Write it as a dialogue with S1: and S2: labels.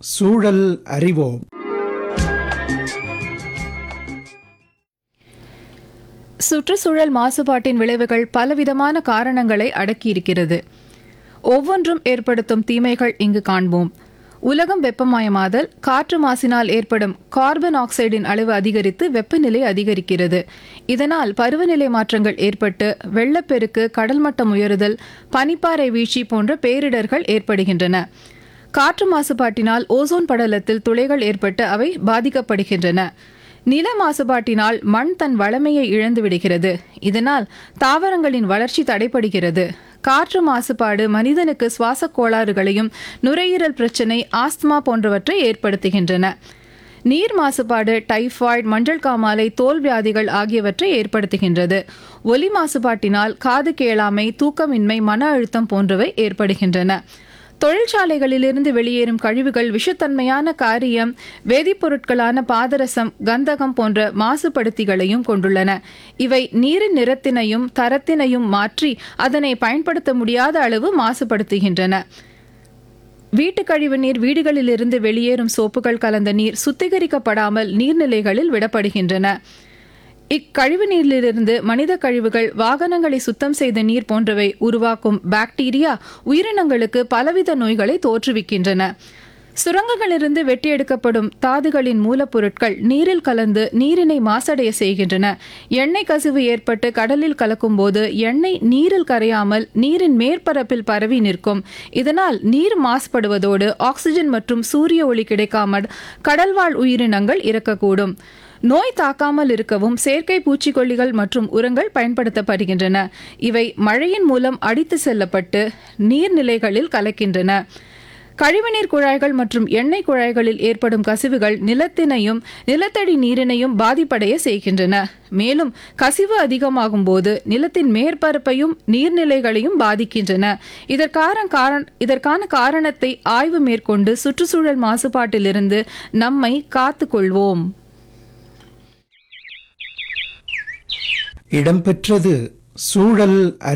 S1: சூழல் அறிவோம்
S2: சுற்றுச்சூழல் மாசுபாட்டின் விளைவுகள் பலவிதமான காரணங்களை அடக்கியிருக்கிறது ஒவ்வொன்றும் ஏற்படுத்தும் தீமைகள் இங்கு காண்போம் உலகம் வெப்பமயமாதல் காற்று மாசினால் ஏற்படும் கார்பன் ஆக்சைடின் அளவு அதிகரித்து வெப்பநிலை அதிகரிக்கிறது இதனால் பருவநிலை மாற்றங்கள் ஏற்பட்டு வெள்ளப்பெருக்கு கடல் மட்டம் உயருதல் பனிப்பாறை வீழ்ச்சி போன்ற பேரிடர்கள் ஏற்படுகின்றன காற்று மாசுபாட்டினால் ஓசோன் படலத்தில் துளைகள் ஏற்பட்டு அவை பாதிக்கப்படுகின்றன நில மாசுபாட்டினால் மண் தன் வளமையை இழந்து விடுகிறது இதனால் தாவரங்களின் வளர்ச்சி தடைப்படுகிறது காற்று மாசுபாடு மனிதனுக்கு சுவாச கோளாறுகளையும் நுரையீரல் பிரச்சினை ஆஸ்துமா போன்றவற்றை ஏற்படுத்துகின்றன நீர் மாசுபாடு டைபாய்டு மஞ்சள் காமாலை தோல் வியாதிகள் ஆகியவற்றை ஏற்படுத்துகின்றது ஒலி மாசுபாட்டினால் காது கேளாமை தூக்கமின்மை மன அழுத்தம் போன்றவை ஏற்படுகின்றன தொழிற்சாலைகளிலிருந்து வெளியேறும் கழிவுகள் விஷத்தன்மையான காரியம் வேதிப்பொருட்களான பாதரசம் கந்தகம் போன்ற மாசுபடுத்திகளையும் கொண்டுள்ளன இவை நீரின் நிறத்தினையும் தரத்தினையும் மாற்றி அதனை பயன்படுத்த முடியாத அளவு மாசுபடுத்துகின்றன வீட்டுக் கழிவு நீர் வீடுகளிலிருந்து வெளியேறும் சோப்புகள் கலந்த நீர் சுத்திகரிக்கப்படாமல் நீர்நிலைகளில் விடப்படுகின்றன இக்கழிவு நீரிலிருந்து மனித கழிவுகள் வாகனங்களை சுத்தம் செய்த நீர் போன்றவை உருவாக்கும் பாக்டீரியா உயிரினங்களுக்கு பலவித நோய்களை தோற்றுவிக்கின்றன சுரங்கங்களிலிருந்து வெட்டி எடுக்கப்படும் தாதுகளின் மூலப்பொருட்கள் நீரில் கலந்து நீரினை மாசடைய செய்கின்றன எண்ணெய் கசிவு ஏற்பட்டு கடலில் கலக்கும்போது எண்ணெய் நீரில் கரையாமல் நீரின் மேற்பரப்பில் பரவி நிற்கும் இதனால் நீர் மாசுபடுவதோடு ஆக்சிஜன் மற்றும் சூரிய ஒளி கிடைக்காமல் கடல்வாழ் உயிரினங்கள் இறக்கக்கூடும் நோய் தாக்காமல் இருக்கவும் செயற்கை பூச்சிக்கொல்லிகள் மற்றும் உரங்கள் பயன்படுத்தப்படுகின்றன இவை மழையின் மூலம் அடித்து செல்லப்பட்டு நீர்நிலைகளில் கலக்கின்றன கழிவுநீர் குழாய்கள் மற்றும் எண்ணெய் குழாய்களில் ஏற்படும் கசிவுகள் நிலத்தினையும் நிலத்தடி நீரினையும் பாதிப்படைய செய்கின்றன மேலும் கசிவு அதிகமாகும் போது நிலத்தின் மேற்பரப்பையும் நீர்நிலைகளையும் பாதிக்கின்றன இதற்கான காரண இதற்கான காரணத்தை ஆய்வு மேற்கொண்டு சுற்றுச்சூழல் மாசுபாட்டிலிருந்து நம்மை காத்துக்கொள்வோம்
S1: இடம்பெற்றது சூழல் அறி